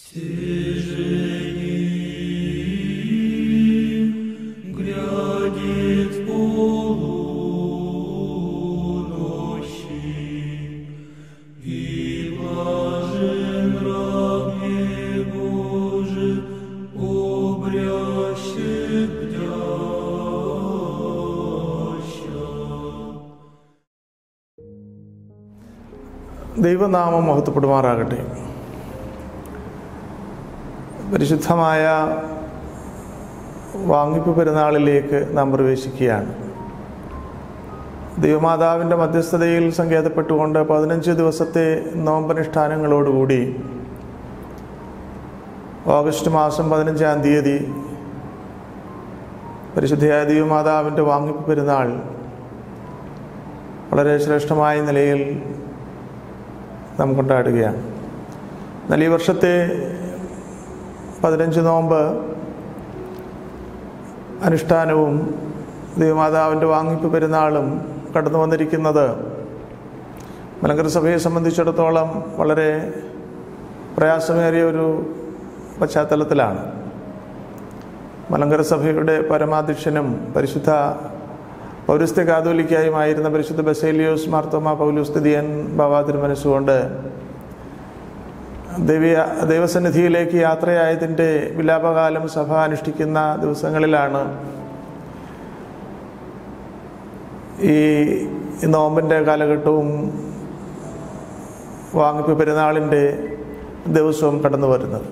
Грядет полуночи, и блажен раб Боже, обрящет бдяща. ദൈവനാമം മഹത്വപ്പെടുമാറാകട്ടെ പരിശുദ്ധമായ വാങ്ങിപ്പ് പെരുന്നാളിലേക്ക് നാം പ്രവേശിക്കുകയാണ് ദൈവമാതാവിൻ്റെ മധ്യസ്ഥതയിൽ സങ്കേതപ്പെട്ടുകൊണ്ട് പതിനഞ്ച് ദിവസത്തെ നോമ്പനുഷ്ഠാനങ്ങളോടുകൂടി ഓഗസ്റ്റ് മാസം പതിനഞ്ചാം തീയതി പരിശുദ്ധയായ ദൈവമാതാവിൻ്റെ വാങ്ങിപ്പ് പെരുന്നാൾ വളരെ ശ്രേഷ്ഠമായ നിലയിൽ നാം കൊണ്ടാടുകയാണ് എന്നാൽ ഈ വർഷത്തെ പതിനഞ്ച് നോമ്പ് അനുഷ്ഠാനവും ദൈവമാതാവിൻ്റെ വാങ്ങിപ്പ് പെരുന്നാളും കടന്നു വന്നിരിക്കുന്നത് മലങ്കര സഭയെ സംബന്ധിച്ചിടത്തോളം വളരെ പ്രയാസമേറിയ ഒരു പശ്ചാത്തലത്തിലാണ് മലങ്കര സഭയുടെ പരമാധ്യക്ഷനും പരിശുദ്ധ പൗരസ്ത്യ കാതോലിക്കായുമായിരുന്ന പരിശുദ്ധ ബസേലിയോസ് മാർത്തോമ പൗലുസ്തിദിയൻ ബാബാ തിരുമനസ്സുകൊണ്ട് ദൈവീയ ദൈവസന്നിധിയിലേക്ക് യാത്രയായതിൻ്റെ വിലാപകാലം സഭ അനുഷ്ഠിക്കുന്ന ദിവസങ്ങളിലാണ് ഈ നോമ്പിൻ്റെ കാലഘട്ടവും വാങ്ങിപ്പ് പെരുന്നാളിൻ്റെ ദിവസവും കടന്നു വരുന്നത്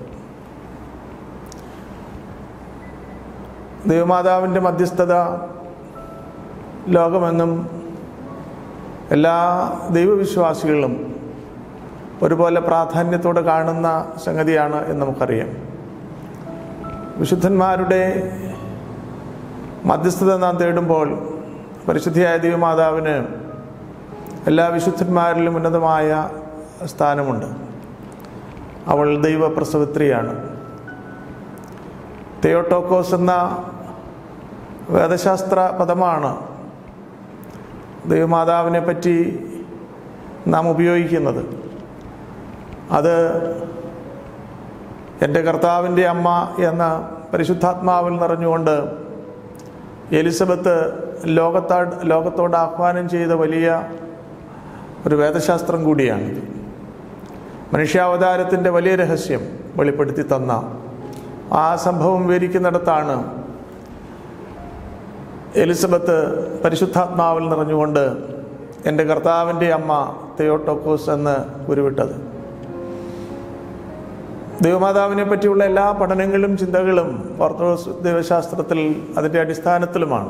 ദൈവമാതാവിൻ്റെ മധ്യസ്ഥത ലോകമെങ്ങും എല്ലാ ദൈവവിശ്വാസികളും ഒരുപോലെ പ്രാധാന്യത്തോടെ കാണുന്ന സംഗതിയാണ് എന്ന് നമുക്കറിയാം വിശുദ്ധന്മാരുടെ മധ്യസ്ഥത നാം തേടുമ്പോൾ പരിശുദ്ധിയായ ദൈവമാതാവിന് എല്ലാ വിശുദ്ധന്മാരിലും ഉന്നതമായ സ്ഥാനമുണ്ട് അവൾ ദൈവപ്രസവിത്രിയാണ് തെയോട്ടോക്കോസ് എന്ന വേദശാസ്ത്ര പദമാണ് ദൈവമാതാവിനെ പറ്റി നാം ഉപയോഗിക്കുന്നത് അത് എൻ്റെ കർത്താവിൻ്റെ അമ്മ എന്ന പരിശുദ്ധാത്മാവിൽ നിറഞ്ഞുകൊണ്ട് എലിസബത്ത് ലോകത്താ ലോകത്തോട് ആഹ്വാനം ചെയ്ത വലിയ ഒരു വേദശാസ്ത്രം കൂടിയാണ് മനുഷ്യാവതാരത്തിൻ്റെ വലിയ രഹസ്യം വെളിപ്പെടുത്തി തന്ന ആ സംഭവം വിവരിക്കുന്നിടത്താണ് എലിസബത്ത് പരിശുദ്ധാത്മാവിൽ നിറഞ്ഞുകൊണ്ട് എൻ്റെ കർത്താവിൻ്റെ അമ്മ തെയോട്ടോക്കോസ് എന്ന് ഉരുവിട്ടത് ദൈവമാതാവിനെ പറ്റിയുള്ള എല്ലാ പഠനങ്ങളും ചിന്തകളും ഓർത്തഡോക്സ് ദൈവശാസ്ത്രത്തിൽ അതിൻ്റെ അടിസ്ഥാനത്തിലുമാണ്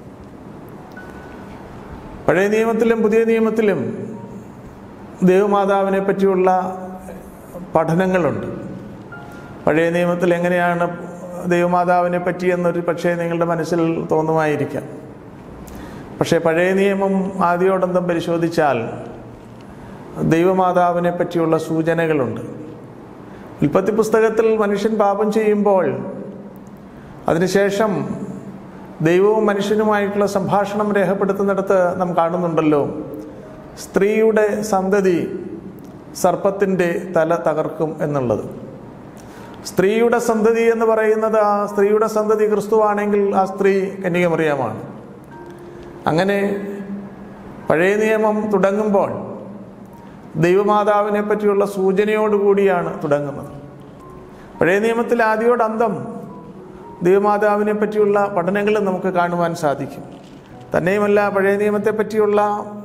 പഴയ നിയമത്തിലും പുതിയ നിയമത്തിലും ദൈവമാതാവിനെ പറ്റിയുള്ള പഠനങ്ങളുണ്ട് പഴയ നിയമത്തിൽ എങ്ങനെയാണ് ദൈവമാതാവിനെ പറ്റി എന്നൊരു പക്ഷേ നിങ്ങളുടെ മനസ്സിൽ തോന്നുമായിരിക്കാം പക്ഷേ പഴയ നിയമം ആദ്യോടന്തം പരിശോധിച്ചാൽ ദൈവമാതാവിനെ പറ്റിയുള്ള സൂചനകളുണ്ട് ഉൽപ്പത്തി പുസ്തകത്തിൽ മനുഷ്യൻ പാപം ചെയ്യുമ്പോൾ അതിനുശേഷം ദൈവവും മനുഷ്യനുമായിട്ടുള്ള സംഭാഷണം രേഖപ്പെടുത്തുന്നിടത്ത് നാം കാണുന്നുണ്ടല്ലോ സ്ത്രീയുടെ സന്തതി സർപ്പത്തിൻ്റെ തല തകർക്കും എന്നുള്ളത് സ്ത്രീയുടെ സന്തതി എന്ന് പറയുന്നത് ആ സ്ത്രീയുടെ സന്തതി ക്രിസ്തുവാണെങ്കിൽ ആ സ്ത്രീ കന്യകമറിയാമാണ് അങ്ങനെ പഴയ നിയമം തുടങ്ങുമ്പോൾ ദൈവമാതാവിനെ പറ്റിയുള്ള സൂചനയോടുകൂടിയാണ് തുടങ്ങുന്നത് പഴയ നിയമത്തിൽ ആദ്യോട് അന്തം ദൈവമാതാവിനെ പറ്റിയുള്ള പഠനങ്ങൾ നമുക്ക് കാണുവാൻ സാധിക്കും തന്നെയുമല്ല പഴയ നിയമത്തെ പറ്റിയുള്ള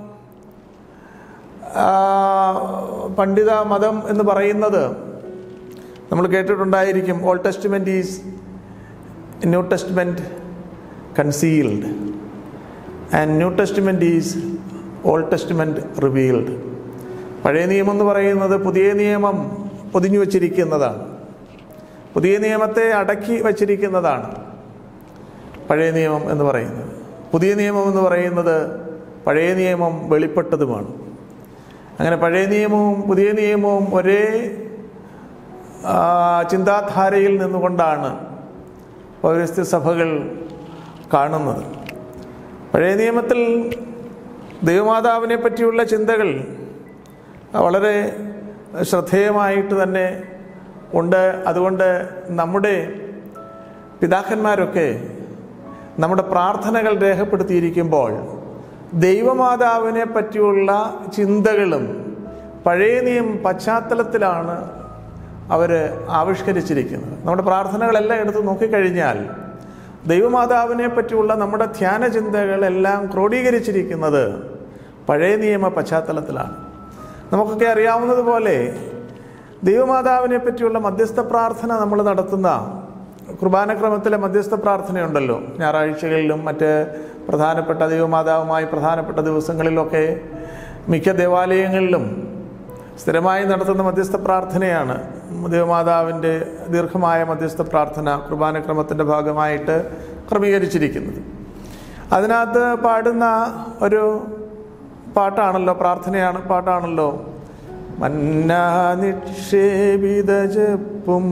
ആ, പണ്ഡിത മതം എന്ന് പറയുന്നത് നമ്മൾ കേട്ടിട്ടുണ്ടായിരിക്കും old testament is new testament concealed and new testament is old testament revealed പഴയ നിയമം എന്ന് പറയുന്നത് പുതിയ നിയമം പൊതിഞ്ഞു വച്ചിരിക്കുന്നതാണ് പുതിയ നിയമത്തെ അടക്കി വച്ചിരിക്കുന്നതാണ് പഴയ നിയമം എന്ന് പറയുന്നത് പുതിയ നിയമം എന്ന് പറയുന്നത് പഴയ നിയമം വെളിപ്പെട്ടതുമാണ് അങ്ങനെ പഴയ നിയമവും പുതിയ നിയമവും ഒരേ ആ, ചിന്താധാരയിൽ നിന്നുകൊണ്ടാണ് പൗരസ്ത്യ സഭകൾ കാണുന്നത് പഴയ നിയമത്തിൽ ദൈവമാതാവിനെ പറ്റിയുള്ള ചിന്തകൾ വളരെ ശ്രദ്ധേയമായിട്ട് തന്നെ ഉണ്ട് അതുകൊണ്ട് നമ്മുടെ പിതാക്കന്മാരൊക്കെ നമ്മുടെ പ്രാർത്ഥനകൾ രേഖപ്പെടുത്തിയിരിക്കുമ്പോൾ ദൈവമാതാവിനെ പറ്റിയുള്ള ചിന്തകളും പഴയ നിയം പശ്ചാത്തലത്തിലാണ് അവർ ആവിഷ്കരിച്ചിരിക്കുന്നത് നമ്മുടെ പ്രാർത്ഥനകളെല്ലാം എടുത്ത് നോക്കിക്കഴിഞ്ഞാൽ ദൈവമാതാവിനെ പറ്റിയുള്ള നമ്മുടെ ധ്യാന ചിന്തകളെല്ലാം ക്രോഡീകരിച്ചിരിക്കുന്നത് പഴയ നിയമ പശ്ചാത്തലത്തിലാണ് നമുക്കൊക്കെ അറിയാവുന്നതുപോലെ ദൈവമാതാവിനെ പറ്റിയുള്ള മധ്യസ്ഥ പ്രാർത്ഥന നമ്മൾ നടത്തുന്ന കുർബാനക്രമത്തിലെ മധ്യസ്ഥ പ്രാർത്ഥനയുണ്ടല്ലോ ഞായറാഴ്ചകളിലും മറ്റ് പ്രധാനപ്പെട്ട ദൈവമാതാവുമായി പ്രധാനപ്പെട്ട ദിവസങ്ങളിലൊക്കെ മിക്ക ദേവാലയങ്ങളിലും സ്ഥിരമായി നടത്തുന്ന മധ്യസ്ഥ പ്രാർത്ഥനയാണ് ദൈവമാതാവിൻ്റെ ദീർഘമായ മധ്യസ്ഥ പ്രാർത്ഥന കുർബാനക്രമത്തിൻ്റെ ഭാഗമായിട്ട് ക്രമീകരിച്ചിരിക്കുന്നത് അതിനകത്ത് പാടുന്ന ഒരു പാട്ടാണല്ലോ പ്രാർത്ഥനയാണ് പാട്ടാണല്ലോ മന്നാ നിക്ഷേപിത ചെപ്പും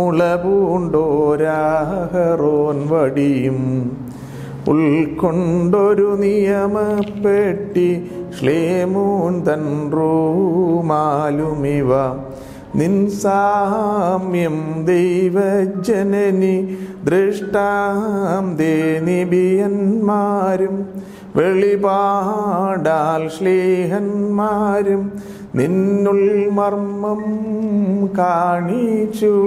മുളപൂണ്ടോരാഹറോൻ വടിയും ഉൾക്കൊണ്ടൊരു നിയമപ്പെട്ടി ശ്ലേമൂൻ തൻ റൂമാലുമിവ നിൻ സാമ്യം ദൈവജനനി ദൃഷ്ടാം ദേനിബിയന്മാരും വെളിപാടാൽ ശ്ലീഹന്മാരും നിന്നുൾ മർമ്മം കാണിച്ചു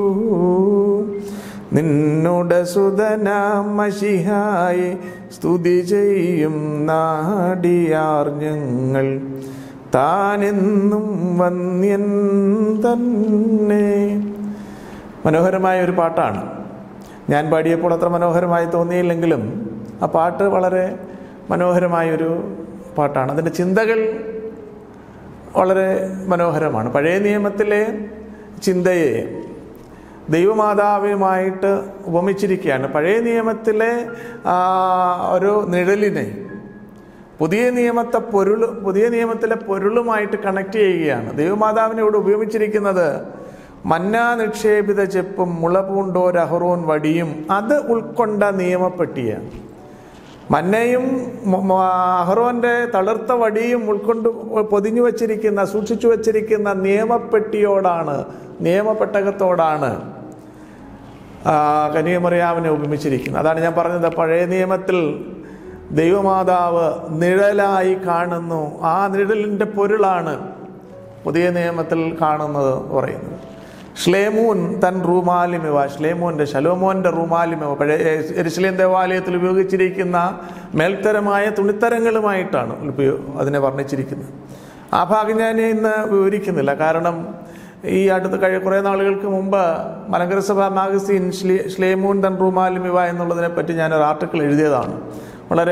നിന്നുടെ സുതനാമശിഹായി സ്തുതി ചെയ്യും നാടിയാർ ഞങ്ങൾ താനെന്നും വന്യൻ തന്നെ മനോഹരമായ ഒരു പാട്ടാണ് ഞാൻ പാടിയപ്പോൾ അത്ര മനോഹരമായി തോന്നിയില്ലെങ്കിലും ആ പാട്ട് വളരെ മനോഹരമായൊരു പാട്ടാണ് അതിൻ്റെ ചിന്തകൾ വളരെ മനോഹരമാണ് പഴയ നിയമത്തിലെ ചിന്തയെ ദൈവമാതാവുമായിട്ട് ഉപമിച്ചിരിക്കുകയാണ് പഴയ നിയമത്തിലെ ആ, ഒരു നിഴലിനെ പുതിയ നിയമത്തെ പൊരുൾ പുതിയ നിയമത്തിലെ പൊരുളുമായിട്ട് കണക്ട് ചെയ്യുകയാണ് ദൈവമാതാവിനെ ഇവിടെ ഉപയോഗിച്ചിരിക്കുന്നത് മന്ന നിക്ഷേപിത ചെപ്പും മുളപൂണ്ടോ രഹറോൻ വടിയും അത് ഉൾക്കൊണ്ട നിയമപ്പെട്ടിയാണ് മന്നയും മ- മ- അഹ്റോന്റെ തളിർത്ത വടിയും ഉൾക്കൊണ്ട് പൊതിഞ്ഞു വച്ചിരിക്കുന്ന സൂക്ഷിച്ചു വച്ചിരിക്കുന്ന നിയമപ്പെട്ടിയോടാണ് നിയമപ്പെട്ടകത്തോടാണ് ആ, കന്യകമറിയാവിനെ ഉപമിച്ചിരിക്കുന്നത് അതാണ് ഞാൻ പറഞ്ഞത് പഴയ നിയമത്തിൽ ദൈവമാതാവ് നിഴലായി കാണുന്നു ആ നിഴലിൻ്റെ പൊരുളാണ് പുതിയ നിയമത്തിൽ കാണുന്നത് പറയുന്നത് ഷ്ലേമൂൻ തൻ റൂമാലിമിവ ഷ്ലേമൂൻ്റെ ശലോമോൻ്റെ റൂമാലിമിവ പഴയ എരുസലേം ദേവാലയത്തിൽ ഉപയോഗിച്ചിരിക്കുന്ന മേൽത്തരമായ തുണിത്തരങ്ങളുമായിട്ടാണ് ഉപയോ അതിനെ വർണ്ണിച്ചിരിക്കുന്നത് ആ ഭാഗം ഞാൻ ഇന്ന് വിവരിക്കുന്നില്ല കാരണം ഈ അടുത്ത കഴി കുറേ നാളുകൾക്ക് മുമ്പ് മലങ്കര സഭ മാഗസീൻ ശ്ലേ ശ്ലേമൂൻ തൻ റൂമാലിമിവ എന്നുള്ളതിനെ പറ്റി ഞാനൊരു ആർട്ടിക്കിൾ എഴുതിയതാണ് വളരെ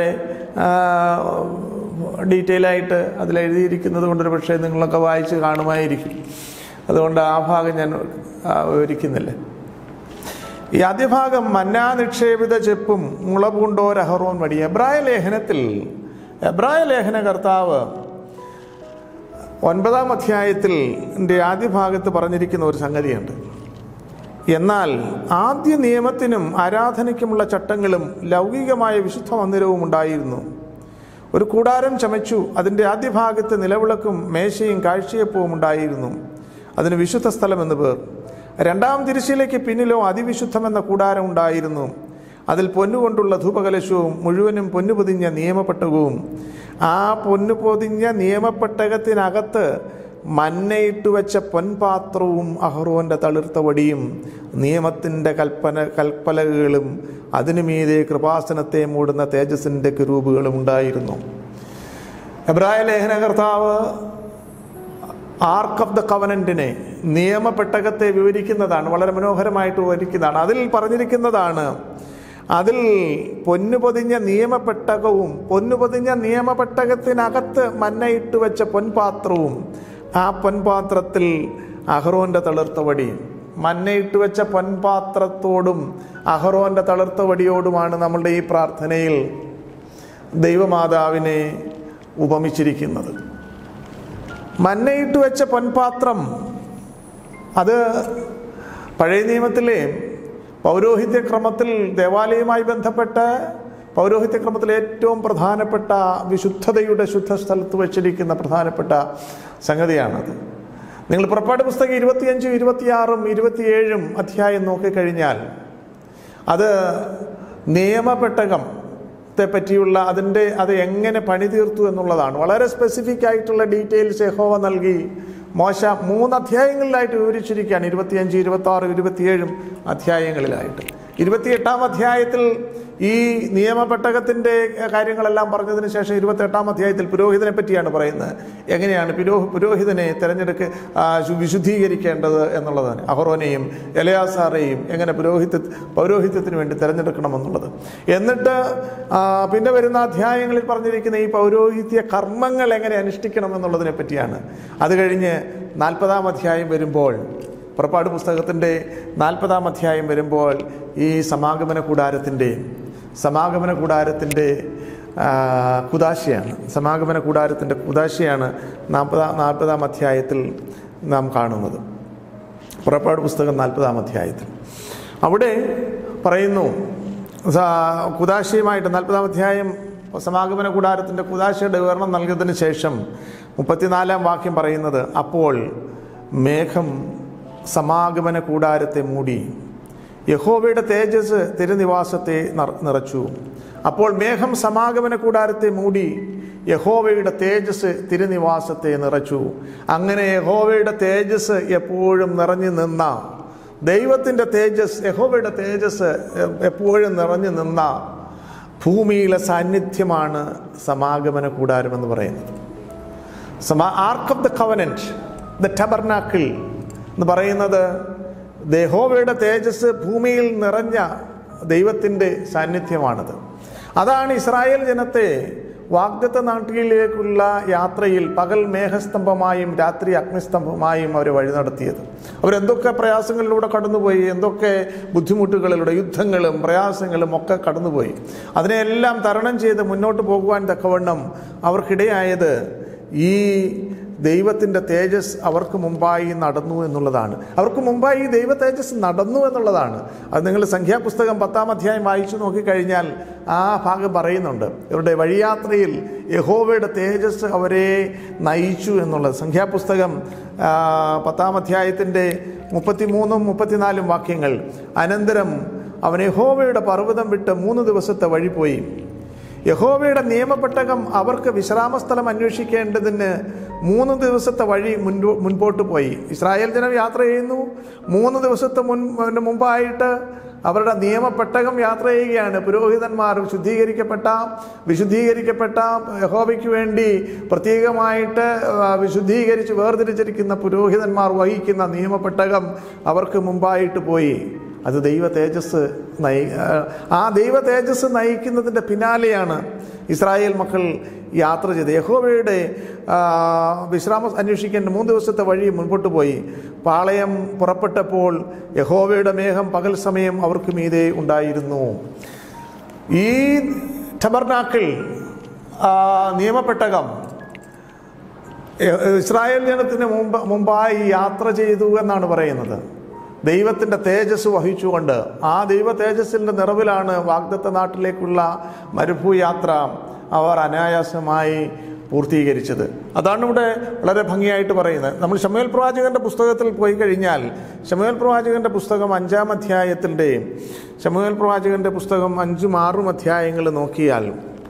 ഡീറ്റെയിൽ ആയിട്ട് അതിൽ എഴുതിയിരിക്കുന്നത് കൊണ്ടൊരു പക്ഷേ നിങ്ങളൊക്കെ വായിച്ച് കാണുമായിരിക്കും അതുകൊണ്ട് ആ ഭാഗം ഞാൻ ആ, വിവരിക്കുന്നില്ല ഈ ആദ്യ ഭാഗം മന്നാ നിക്ഷേപിത ചെപ്പും മുളപൂണ്ടോ രഹറോൻ വടി എബ്രായ ലേഖനത്തിൽ എബ്രായ ലേഖന കർത്താവ് ഒൻപതാം അധ്യായത്തിൽ എൻ്റെ ആദ്യ ഭാഗത്ത് പറഞ്ഞിരിക്കുന്ന ഒരു സംഗതിയുണ്ട് എന്നാൽ ആദ്യ നിയമത്തിനും ആരാധനയ്ക്കുമുള്ള ചട്ടങ്ങളും ലൗകികമായ വിശുദ്ധ മന്ദിരവും ഉണ്ടായിരുന്നു ഒരു കൂടാരം ചമച്ചു അതിൻ്റെ ആദ്യ ഭാഗത്ത് നിലവിളക്കും മേശയും കാഴ്ചയപ്പവും ഉണ്ടായിരുന്നു അതിന് വിശുദ്ധ സ്ഥലം എന്ന് പേർ രണ്ടാം തിരിശിലേക്ക് പിന്നിലോ അതിവിശുദ്ധമെന്ന കൂടാരം ഉണ്ടായിരുന്നു അതിൽ പൊന്നുകൊണ്ടുള്ള ധൂപകലശവും മുഴുവനും പൊന്നു പൊതിഞ്ഞ നിയമപ്പെട്ടകവും ആ പൊന്നു പൊതിഞ്ഞ നിയമപ്പെട്ടകത്തിനകത്ത് മന്നയിട്ട് വെച്ച പൊൻപാത്രവും അഹ്റോന്റെ തളിർത്ത വടിയും നിയമത്തിൻ്റെ കൽപ്പന കൽപ്പലകളും അതിനു മീതെ കൃപാസനത്തെ മൂടുന്ന തേജസ്സിൻ്റെ കിരൂപുകളും ഉണ്ടായിരുന്നു എബ്രായ ലേഖനകർത്താവ് ആർക്ക് ഓഫ് ദ കവനന്റിനെ നിയമപ്പെട്ടകത്തെ വിവരിക്കുന്നതാണ് വളരെ മനോഹരമായിട്ട് വിവരിക്കുന്നതാണ് അതിൽ പറഞ്ഞിരിക്കുന്നതാണ് അതിൽ പൊന്നു പൊതിഞ്ഞ നിയമപ്പെട്ടകവും പൊന്നു പൊതിഞ്ഞ നിയമപ്പെട്ടകത്തിനകത്ത് മന്നയിട്ട് വെച്ച പൊൻപാത്രവും ആ പൊൻപാത്രത്തിൽ അഹ്റോന്റെ തളിർത്ത വടിയും മന്നയിട്ട് വെച്ച പൊൻപാത്രത്തോടും അഹ്റോന്റെ തളിർത്ത വടിയോടുമാണ് നമ്മളുടെ ഈ പ്രാർത്ഥനയിൽ ദൈവമാതാവിനെ ഉപമിച്ചിരിക്കുന്നത് മന്നയിട്ട് വെച്ച പൊൻപാത്രം അത് പഴയ നിയമത്തിലെ പൗരോഹിത്യ ക്രമത്തിൽ ദേവാലയവുമായി ബന്ധപ്പെട്ട് പൗരോഹിത്യ ക്രമത്തിൽ ഏറ്റവും പ്രധാനപ്പെട്ട വിശുദ്ധതയുടെ ശുദ്ധ സ്ഥലത്ത് വച്ചിരിക്കുന്ന പ്രധാനപ്പെട്ട സംഗതിയാണത് നിങ്ങൾ പുറപ്പാട് പുസ്തകം ഇരുപത്തിയഞ്ചും ഇരുപത്തിയാറും ഇരുപത്തിയേഴും അധ്യായം നോക്കിക്കഴിഞ്ഞാൽ അത് നിയമപ്പെട്ടകത്തെ പറ്റിയുള്ള അതിൻ്റെ അത് എങ്ങനെ പണി തീർത്തു എന്നുള്ളതാണ് വളരെ സ്പെസിഫിക് ആയിട്ടുള്ള ഡീറ്റെയിൽസ് യഹോവ നൽകി മോശ മൂന്ന് അധ്യായങ്ങളിലായിട്ട് വിവരിച്ചിരിക്കുകയാണ് ഇരുപത്തിയഞ്ച് ഇരുപത്തി ആറ് ഇരുപത്തിയേഴും അധ്യായങ്ങളിലായിട്ട് ഇരുപത്തിയെട്ടാം അധ്യായത്തിൽ ഈ നിയമപ്പെട്ടകത്തിൻ്റെ കാര്യങ്ങളെല്ലാം പറഞ്ഞതിന് ശേഷം ഇരുപത്തെട്ടാം അധ്യായത്തിൽ പുരോഹിതനെ പറ്റിയാണ് പറയുന്നത് എങ്ങനെയാണ് പുരോ പുരോഹിതനെ തിരഞ്ഞെടുക്ക ആ, ശു- വിശുദ്ധീകരിക്കേണ്ടത് എന്നുള്ളതാണ് അഹറോനെയും എലയാസാറേയും എങ്ങനെ പുരോഹിത പൗരോഹിത്യത്തിന് വേണ്ടി തിരഞ്ഞെടുക്കണമെന്നുള്ളത് എന്നിട്ട് ആ, പിന്നെ വരുന്ന അധ്യായങ്ങളിൽ പറഞ്ഞിരിക്കുന്ന ഈ പൗരോഹിത്യ കർമ്മങ്ങൾ എങ്ങനെ അനുഷ്ഠിക്കണം എന്നുള്ളതിനെ പറ്റിയാണ് അത് കഴിഞ്ഞ് നാൽപ്പതാം അധ്യായം വരുമ്പോൾ പുറപ്പാട് പുസ്തകത്തിൻ്റെ നാൽപ്പതാം അധ്യായം വരുമ്പോൾ ഈ സമാഗമന കൂടാരത്തിൻ്റെ സമാഗമന കൂടാരത്തിൻ്റെ ആ, കുദാശയാണ് സമാഗമന കൂടാരത്തിൻ്റെ കുദാശയാണ് നാൽപ്പതാം നാൽപ്പതാം അധ്യായത്തിൽ നാം കാണുന്നത് പുറപ്പാട് പുസ്തകം നാൽപ്പതാം അധ്യായത്തിൽ അവിടെ പറയുന്നു സ- കുദാശയുമായിട്ട് നാൽപ്പതാം അധ്യായം സമാഗമന കൂടാരത്തിൻ്റെ കുദാശയുടെ വിവരണം നൽകിയതിന് ശേഷം മുപ്പത്തിനാലാം വാക്യം പറയുന്നത് അപ്പോൾ മേഘം സമാഗമന കൂടാരത്തെ മൂടി യഹോവയുടെ തേജസ് തിരുനിവാസത്തെ നിറ- നിറച്ചു അപ്പോൾ മേഘം സമാഗമന കൂടാരത്തെ മൂടി യഹോവയുടെ തേജസ് തിരുനിവാസത്തെ നിറച്ചു അങ്ങനെ യഹോവയുടെ തേജസ് എപ്പോഴും നിറഞ്ഞു നിന്ന ദൈവത്തിൻ്റെ തേജസ് യഹോവയുടെ തേജസ് എ- എപ്പോഴും നിറഞ്ഞു നിന്ന ഭൂമിയിലെ സാന്നിധ്യമാണ് സമാഗമന കൂടാരം എന്ന് പറയുന്നത് സമാ ark of the covenant the tabernacle എന്ന് പറയുന്നത് ദേഹോവയുടെ തേജസ് ഭൂമിയിൽ നിറഞ്ഞ ദൈവത്തിൻ്റെ സാന്നിധ്യമാണത് അതാണ് ഇസ്രായേൽ ജനത്തെ വാഗ്ദത്ത നാട്ടിലേക്കുള്ള യാത്രയിൽ പകൽ മേഘസ്തംഭമായും രാത്രി അഗ്നിസ്തംഭമായും അവർ വഴി നടത്തിയത് അവരെന്തൊക്കെ പ്രയാസങ്ങളിലൂടെ കടന്നുപോയി എന്തൊക്കെ ബുദ്ധിമുട്ടുകളിലൂടെ യുദ്ധങ്ങളും പ്രയാസങ്ങളും ഒക്കെ കടന്നുപോയി അതിനെല്ലാം തരണം ചെയ്ത് മുന്നോട്ട് പോകുവാൻ തക്കവണ്ണം അവർക്കിടയായത് ഈ ദൈവത്തിൻ്റെ തേജസ് അവർക്ക് മുമ്പായി നടന്നു എന്നുള്ളതാണ് അവർക്ക് മുമ്പായി ഈ ദൈവ തേജസ് നടന്നു എന്നുള്ളതാണ് അത് നിങ്ങൾ സംഖ്യാപുസ്തകം പത്താം അധ്യായം വായിച്ചു നോക്കിക്കഴിഞ്ഞാൽ ആ ഭാഗം പറയുന്നുണ്ട് ഇവരുടെ വഴിയാത്രയിൽ യഹോവയുടെ തേജസ് അവരെ നയിച്ചു എന്നുള്ളത് സംഖ്യാപുസ്തകം ആ, പത്താം അധ്യായത്തിൻ്റെ മുപ്പത്തിമൂന്നും മുപ്പത്തിനാലും വാക്യങ്ങൾ അനന്തരം അവൻ യഹോവയുടെ പർവ്വതം വിട്ട് മൂന്ന് ദിവസത്തെ വഴി പോയി യഹോവയുടെ നിയമപ്പെട്ടകം അവർക്ക് വിശ്രാമസ്ഥലം അന്വേഷിക്കേണ്ടതിന് മൂന്ന് ദിവസത്തെ വഴി മുൻപോ മുൻപോട്ട് പോയി ഇസ്രായേൽ ജനം യാത്ര ചെയ്യുന്നു മൂന്ന് ദിവസത്തെ മുൻ അതിന് മുമ്പായിട്ട് അവരുടെ നിയമപ്പെട്ടകം യാത്ര ചെയ്യുകയാണ് പുരോഹിതന്മാർ ശുദ്ധീകരിക്കപ്പെട്ട വിശുദ്ധീകരിക്കപ്പെട്ട യഹോവയ്ക്ക് വേണ്ടി പ്രത്യേകമായിട്ട് ആ, വിശുദ്ധീകരിച്ച് വേർതിരിച്ചിരിക്കുന്ന പുരോഹിതന്മാർ വഹിക്കുന്ന നിയമപ്പെട്ടകം അവർക്ക് മുമ്പായിട്ട് പോയി അത് ദൈവ തേജസ് നയി ആ ദൈവ തേജസ് നയിക്കുന്നതിൻ്റെ പിന്നാലെയാണ് ഇസ്രായേൽ മക്കൾ യാത്ര ചെയ്ത് യഹോവയുടെ ആ, വിശ്രാമം അന്വേഷിക്കേണ്ട മൂന്ന് ദിവസത്തെ വഴി മുൻപോട്ട് പോയി പാളയം പുറപ്പെട്ടപ്പോൾ യഹോവയുടെ മേഘം പകൽ സമയം അവർക്ക് മീതെ ഉണ്ടായിരുന്നു ഈ ടബർനാക്കിൾ നിയമപ്പെട്ടകം എ- ഇസ്രായേൽ ജനത്തിന് മുമ്പ് മുമ്പായി യാത്ര ചെയ്തു എന്നാണ് പറയുന്നത് ദൈവത്തിൻ്റെ തേജസ് വഹിച്ചുകൊണ്ട് ആ ദൈവ തേജസ്സിൻ്റെ നിറവിലാണ് വാഗ്ദത്ത നാട്ടിലേക്കുള്ള മരുഭൂ യാത്ര അവർ അനായാസമായി പൂർത്തീകരിച്ചത് അതാണ് ഇവിടെ വളരെ ഭംഗിയായിട്ട് പറയുന്നത് നമ്മൾ ഷമുവേൽ പ്രവാചകന്റെ പുസ്തകത്തിൽ പോയി കഴിഞ്ഞാൽ ഷമുവേൽ പ്രവാചകന്റെ പുസ്തകം അഞ്ചാം അധ്യായത്തിൻ്റെ ഷമുവേൽ പ്രവാചകന്റെ പുസ്തകം അഞ്ചും ആറും അധ്യായങ്ങൾ നോക്കിയാൽ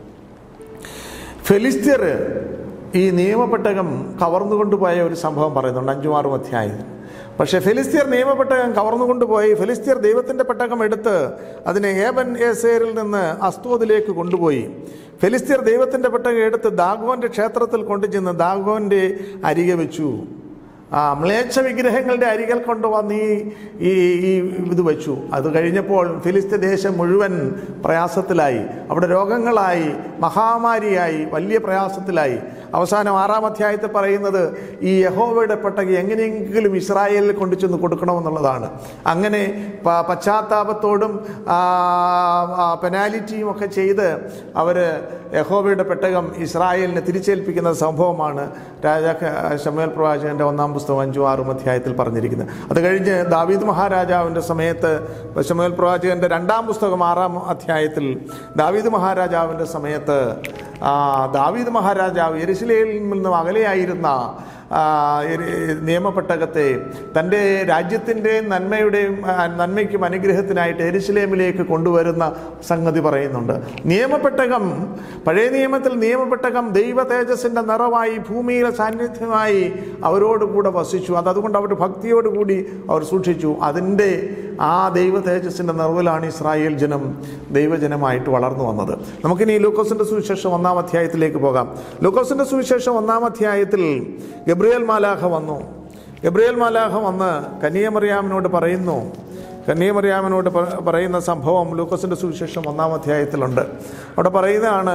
ഫെലിസ്ത്യർ ഈ നിയമപ്പെട്ടകം കവർന്നുകൊണ്ടുപോയ ഒരു സംഭവം പറയുന്നുണ്ട് അഞ്ചും ആറും അധ്യായം പക്ഷേ ഫെലിസ്ത്യർ നിയമപ്പെട്ടകം കവർന്നുകൊണ്ടുപോയി ഫെലിസ്ത്യർ ദൈവത്തിൻ്റെ പെട്ടകം എടുത്ത് അതിനെ ഏബൻ ഏസേരിൽ നിന്ന് അസ്തോദിലേക്ക് കൊണ്ടുപോയി ഫെലിസ്ത്യർ ദൈവത്തിൻ്റെ പെട്ടകം എടുത്ത് ദാഗോന്റെ ക്ഷേത്രത്തിൽ കൊണ്ടുചെന്ന് ദാഗോന്റെ അരികെ വെച്ചു ആ മ്ലേച്ഛ വിഗ്രഹങ്ങളുടെ അരികൽ കൊണ്ടുവന്ന് ഈ ഈ ഈ ഇത് വെച്ചു അത് കഴിഞ്ഞപ്പോൾ ഫിലിസ്തീൻ ദേശം മുഴുവൻ പ്രയാസത്തിലായി അവിടെ രോഗങ്ങളായി മഹാമാരിയായി വലിയ പ്രയാസത്തിലായി അവസാനം ആറാം അധ്യായത്തിൽ പറയുന്നത് ഈ യഹോവയുടെ പട്ടക എങ്ങനെയെങ്കിലും ഇസ്രായേലിൽ കൊണ്ടുചെന്ന് കൊടുക്കണമെന്നുള്ളതാണ് അങ്ങനെ പ- പശ്ചാത്താപത്തോടും ആ, ആ, പെനാലിറ്റിയും ഒക്കെ ചെയ്ത് അവർ യഹോവയുടെ പെട്ടകം ഇസ്രായേലിനെ തിരിച്ചേൽപ്പിക്കുന്ന സംഭവമാണ് രാജാ ശമുവേൽ പ്രവാചകന്റെ ഒന്നാം പുസ്തകം അഞ്ചും ആറും അധ്യായത്തിൽ പറഞ്ഞിരിക്കുന്നത് അത് കഴിഞ്ഞ് ദാവീദ് മഹാരാജാവിൻ്റെ സമയത്ത് ശമുവേൽ പ്രവാചകന്റെ രണ്ടാം പുസ്തകം ആറാം അധ്യായത്തിൽ ദാവീദ് മഹാരാജാവിൻ്റെ സമയത്ത് സമയത്ത് ആ, ദാവീദ് മഹാരാജാവ് എരിശിലയിൽ നിന്നും അകലെയായിരുന്ന ആ, എരി- നിയമപ്പെട്ടകത്തെ തൻ്റെ രാജ്യത്തിൻ്റെ നന്മയുടെയും ആ, നന്മയ്ക്കും അനുഗ്രഹത്തിനായിട്ട് എരിശിലേമിലേക്ക് കൊണ്ടുവരുന്ന സംഗതി പറയുന്നുണ്ട് നിയമപ്പെട്ടകം പഴയ നിയമത്തിൽ നിയമപ്പെട്ടകം ദൈവ തേജസ്സിൻ്റെ നിറവായി ഭൂമിയിലെ സാന്നിധ്യമായി അവരോട് കൂടെ വസിച്ചു അത് അതുകൊണ്ട് അവർ ഭക്തിയോടുകൂടി അവർ സൂക്ഷിച്ചു അതിൻ്റെ ആ ദൈവ തേജസ്സിൻ്റെ നിറവിലാണ് ഇസ്രായേൽ ജനം ദൈവജനമായിട്ട് വളർന്നു വന്നത് നമുക്കിനി ലൂക്കോസിൻ്റെ സുവിശേഷം ഒന്നാം അധ്യായത്തിലേക്ക് പോകാം ലൂക്കോസിൻ്റെ സുവിശേഷം ഒന്നാം അധ്യായത്തിൽ ഗബ്രിയേൽ മാലാഖ വന്നു ഗബ്രിയേൽ മാലാഖ വന്ന് കന്യാമറിയാമിനോട് പറയുന്നു കന്യാമറിയാമിനോട് പ- പറയുന്ന സംഭവം ലൂക്കോസിൻ്റെ സുവിശേഷം ഒന്നാം അധ്യായത്തിലുണ്ട് അവിടെ പറയുന്നതാണ്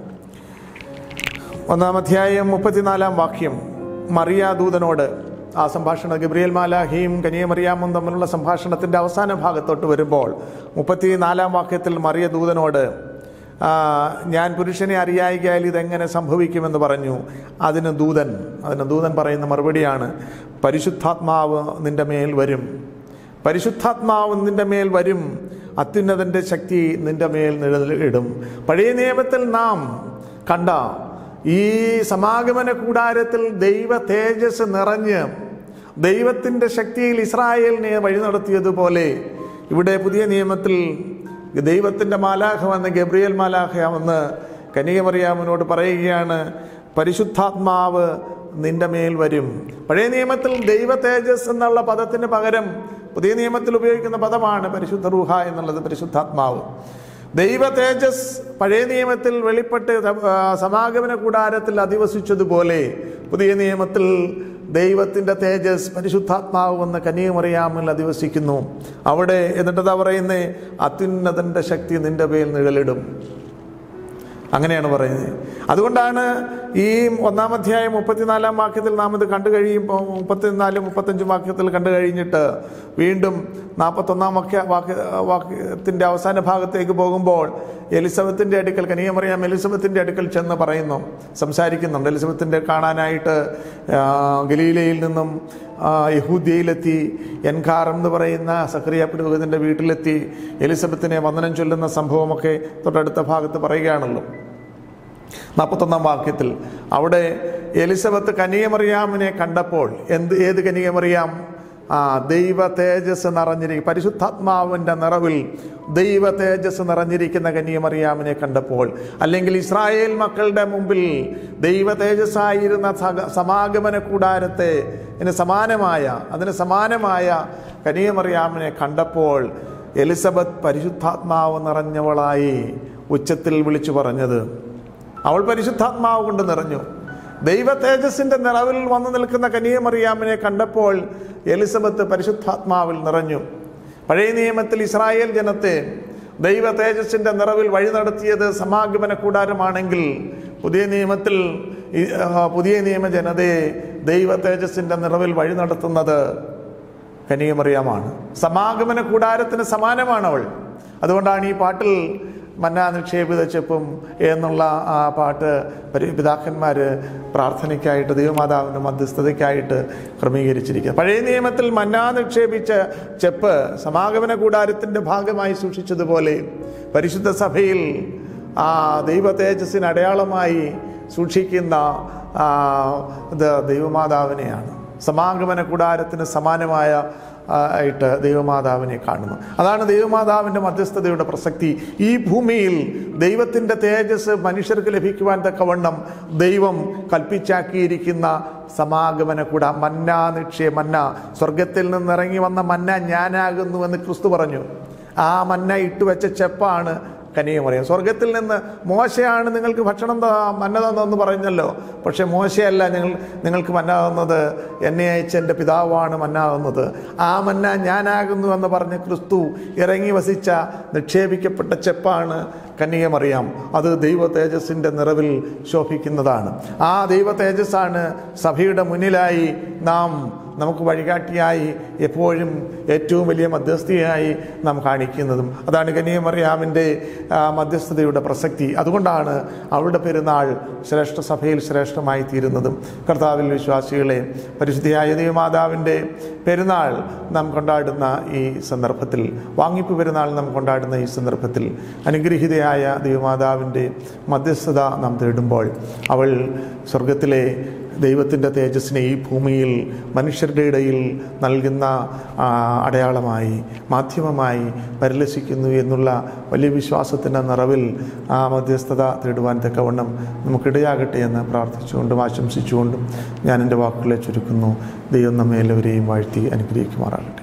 ഒന്നാം അധ്യായം മുപ്പത്തിനാലാം വാക്യം മറിയ ദൂതനോട് ആ സംഭാഷണം ഗബ്രിയേൽ മാലാഹിയും കനിയമറിയാമും തമ്മിലുള്ള സംഭാഷണത്തിൻ്റെ അവസാന ഭാഗത്തോട്ട് വരുമ്പോൾ മുപ്പത്തിനാലാം വാക്യത്തിൽ മറിയ ദൂതനോട് ആ, ഞാൻ പുരുഷനെ അറിയായികയാൽ ഇതെങ്ങനെ സംഭവിക്കുമെന്ന് പറഞ്ഞു അതിന് ദൂതൻ അതിന് ദൂതൻ പറയുന്ന മറുപടിയാണ് പരിശുദ്ധാത്മാവ് നിന്റെ മേൽ വരും പരിശുദ്ധാത്മാവ് നിന്റെ മേൽ വരും അത്യുന്നതൻ്റെ ശക്തി നിന്റെ മേൽ നിഴലിടും പഴയ നിയമത്തിൽ നാം കണ്ട ഈ സമാഗമന കൂടാരത്തിൽ ദൈവ തേജസ് നിറഞ്ഞ് ദൈവത്തിൻ്റെ ശക്തിയിൽ ഇസ്രായേലിനെ വഴി നടത്തിയതുപോലെ ഇവിടെ പുതിയ നിയമത്തിൽ ദൈവത്തിൻ്റെ മാലാഖ വന്ന് ഗബ്രിയേൽ മാലാഖ വന്ന് കനികമറിയാമനോട് പറയുകയാണ് പരിശുദ്ധാത്മാവ് നിന്റെ മേൽ വരും പഴയ നിയമത്തിൽ ദൈവ തേജസ് എന്നുള്ള പദത്തിന് പകരം പുതിയ നിയമത്തിൽ ഉപയോഗിക്കുന്ന പദമാണ് പരിശുദ്ധ റൂഹ എന്നുള്ളത് പരിശുദ്ധാത്മാവ് ദൈവ തേജസ് പഴയ നിയമത്തിൽ വെളിപ്പെട്ട് ആ, സമാഗമന കൂടാരത്തിൽ അധിവസിച്ചതുപോലെ പുതിയ നിയമത്തിൽ ദൈവത്തിൻ്റെ തേജസ് പരിശുദ്ധാത്മാവ് വന്ന് കന്യാമറിയാമിൽ അധിവസിക്കുന്നു അവിടെ എന്നിട്ടതാ പറയുന്നേ അത്യുന്നതൻ്റെ ശക്തി നിന്റെ മേൽ നിഴലിടും അങ്ങനെയാണ് പറയുന്നത് അതുകൊണ്ടാണ് ഈ ഒന്നാം അധ്യായം മുപ്പത്തിനാലാം വാക്യത്തിൽ നാം ഇത് കണ്ടു കഴിയുമ്പോൾ മുപ്പത്തിനാല് മുപ്പത്തഞ്ചും വാക്യത്തിൽ കണ്ടു കഴിഞ്ഞിട്ട് വീണ്ടും നാൽപ്പത്തൊന്നാം വാക്യ വാക്യ വാക്യത്തിൻ്റെ അവസാന ഭാഗത്തേക്ക് പോകുമ്പോൾ എലിസബത്തിൻ്റെ അടുക്കൽ കനിയമറിയാം എലിസബത്തിൻ്റെ അടുക്കൽ ചെന്ന് പറയുന്നു സംസാരിക്കുന്നുണ്ട് എലിസബത്തിൻ്റെ കാണാനായിട്ട് ആ, ഗലീലയിൽ നിന്നും ആ, യഹൂദ്യയിലെത്തി എൻകാർ എന്ന് പറയുന്ന സക്രിയ പുരോഹിതൻ്റെ വീട്ടിലെത്തി എലിസബത്തിനെ വന്ദനം ചൊല്ലുന്ന സംഭവമൊക്കെ തൊട്ടടുത്ത ഭാഗത്ത് പറയുകയാണല്ലോ നാൽപ്പത്തൊന്നാം വാക്യത്തിൽ അവിടെ എലിസബത്ത് കനിയമറിയാമിനെ കണ്ടപ്പോൾ എന്ത് ഏത് കനിയമറിയാം ആ ദൈവ തേജസ് നിറഞ്ഞിരിക്കും പരിശുദ്ധാത്മാവിൻ്റെ നിറവിൽ ദൈവ തേജസ് നിറഞ്ഞിരിക്കുന്ന കന്യമറിയാമിനെ കണ്ടപ്പോൾ അല്ലെങ്കിൽ ഇസ്രായേൽ മക്കളുടെ മുമ്പിൽ ദൈവ തേജസ്സായിരുന്ന സക- സമാഗമന കൂടാരത്തെ ഇതിന് സമാനമായ അതിന് സമാനമായ കനിയമറിയാമിനെ കണ്ടപ്പോൾ എലിസബത്ത് പരിശുദ്ധാത്മാവ് നിറഞ്ഞവളായി ഉച്ചത്തിൽ വിളിച്ചു പറഞ്ഞത് അവൾ പരിശുദ്ധാത്മാവ് കൊണ്ട് നിറഞ്ഞു ദൈവ തേജസ്സിന്റെ നിറവിൽ വന്നു നിൽക്കുന്ന കനിയമറിയാമിനെ കണ്ടപ്പോൾ എലിസബത്ത് പരിശുദ്ധാത്മാവിൽ നിറഞ്ഞു പഴയ നിയമത്തിൽ ഇസ്രായേൽ ജനത്തെ ദൈവ തേജസ്സിന്റെ നിറവിൽ വഴി നടത്തിയത് സമാഗമന കൂടാരമാണെങ്കിൽ പുതിയ നിയമത്തിൽ ഈ, ആ, പുതിയ നിയമ ജനതയെ ദൈവ തേജസ്സിന്റെ നിറവിൽ വഴി നടത്തുന്നത് കനിയമറിയാമാണ് സമാഗമന കൂടാരത്തിന് സമാനമാണ് അവൾ അതുകൊണ്ടാണ് ഈ പാട്ടിൽ മന്ന നിക്ഷേപിത ചെപ്പും എന്നുള്ള ആ പാട്ട് പരി പിതാക്കന്മാർ പ്രാർത്ഥനയ്ക്കായിട്ട് ദൈവമാതാവിൻ്റെ മധ്യസ്ഥതയ്ക്കായിട്ട് ക്രമീകരിച്ചിരിക്കുക പഴയ നിയമത്തിൽ മന്ന നിക്ഷേപിച്ച ചെപ്പ് സമാഗമന കൂടാരത്തിൻ്റെ ഭാഗമായി സൂക്ഷിച്ചതുപോലെ പരിശുദ്ധ സഭയിൽ ആ ദൈവ തേജസ്സിന് അടയാളമായി സൂക്ഷിക്കുന്ന ആ, ഇത് ദൈവമാതാവിനെയാണ് സമാഗമന കൂടാരത്തിന് സമാനമായ ആ, ആയിട്ട് ദൈവമാതാവിനെ കാണുന്നു അതാണ് ദൈവമാതാവിൻ്റെ മധ്യസ്ഥതയുടെ പ്രസക്തി ഈ ഭൂമിയിൽ ദൈവത്തിൻ്റെ തേജസ് മനുഷ്യർക്ക് ലഭിക്കുവാൻ തക്കവണ്ണം ദൈവം കൽപ്പിച്ചാക്കിയിരിക്കുന്ന സമാഗമന കൂട മന്ന നിക്ഷേ മന്ന സ്വർഗത്തിൽ നിന്നിറങ്ങി വന്ന മന്ന ഞാനാകുന്നു എന്ന് ക്രിസ്തു പറഞ്ഞു ആ മന്ന ഇട്ടുവെച്ച ചെപ്പാണ് കനിയമറിയാം സ്വർഗത്തിൽ നിന്ന് മോശയാണ് നിങ്ങൾക്ക് ഭക്ഷണം ത- മന്ന തന്നതെന്ന് പറഞ്ഞല്ലോ പക്ഷെ മോശയല്ല ഞങ്ങൾ നിങ്ങൾക്ക് മന്ന തന്നത് എന്നെ അയച്ച എൻ്റെ പിതാവാണ് മന്ന തന്നത് ആ മന്ന ഞാനാകുന്നു എന്ന് പറഞ്ഞ് ക്രിസ്തു ഇറങ്ങി വസിച്ച നിക്ഷേപിക്കപ്പെട്ട ചെപ്പാണ് കന്യകമറിയാം അത് ദൈവ തേജസ്സിൻ്റെ നിറവിൽ ശോഭിക്കുന്നതാണ് ആ ദൈവ തേജസ്സാണ് സഭയുടെ മുന്നിലായി നാം നമുക്ക് വഴികാട്ടിയായി എപ്പോഴും ഏറ്റവും വലിയ മധ്യസ്ഥയായി നാം കാണിക്കുന്നതും അതാണ് കനിയമറിയാമിൻ്റെ മധ്യസ്ഥതയുടെ പ്രസക്തി അതുകൊണ്ടാണ് അവളുടെ പെരുന്നാൾ ശ്രേഷ്ഠ സഭയിൽ ശ്രേഷ്ഠമായി തീരുന്നതും കർത്താവിൽ വിശ്വാസികളെ പരിശുദ്ധിയായ ദൈവമാതാവിൻ്റെ പെരുന്നാൾ നാം കൊണ്ടാടുന്ന ഈ സന്ദർഭത്തിൽ വാങ്ങിപ്പ് പെരുന്നാൾ നാം കൊണ്ടാടുന്ന ഈ സന്ദർഭത്തിൽ അനുഗ്രഹീതയായ ദൈവമാതാവിൻ്റെ മധ്യസ്ഥത നാം തേടുമ്പോൾ അവൾ സ്വർഗത്തിലെ ദൈവത്തിൻ്റെ തേജസ്സിനെ ഈ ഭൂമിയിൽ മനുഷ്യരുടെ ഇടയിൽ നൽകുന്ന ആ, അടയാളമായി മാധ്യമമായി പരിലസിക്കുന്നു എന്നുള്ള വലിയ വിശ്വാസത്തിൻ്റെ നിറവിൽ ആ മധ്യസ്ഥത തേടുവാൻ തക്കവണ്ണം നമുക്കിടയാകട്ടെ എന്ന് പ്രാർത്ഥിച്ചുകൊണ്ടും ആശംസിച്ചുകൊണ്ടും ഞാൻ എൻ്റെ വാക്കുകളെ ചുരുക്കുന്നു ദൈവം നമ്മെ എല്ലാവരെയും വാഴ്ത്തി അനുഗ്രഹിക്കുമാറാകട്ടെ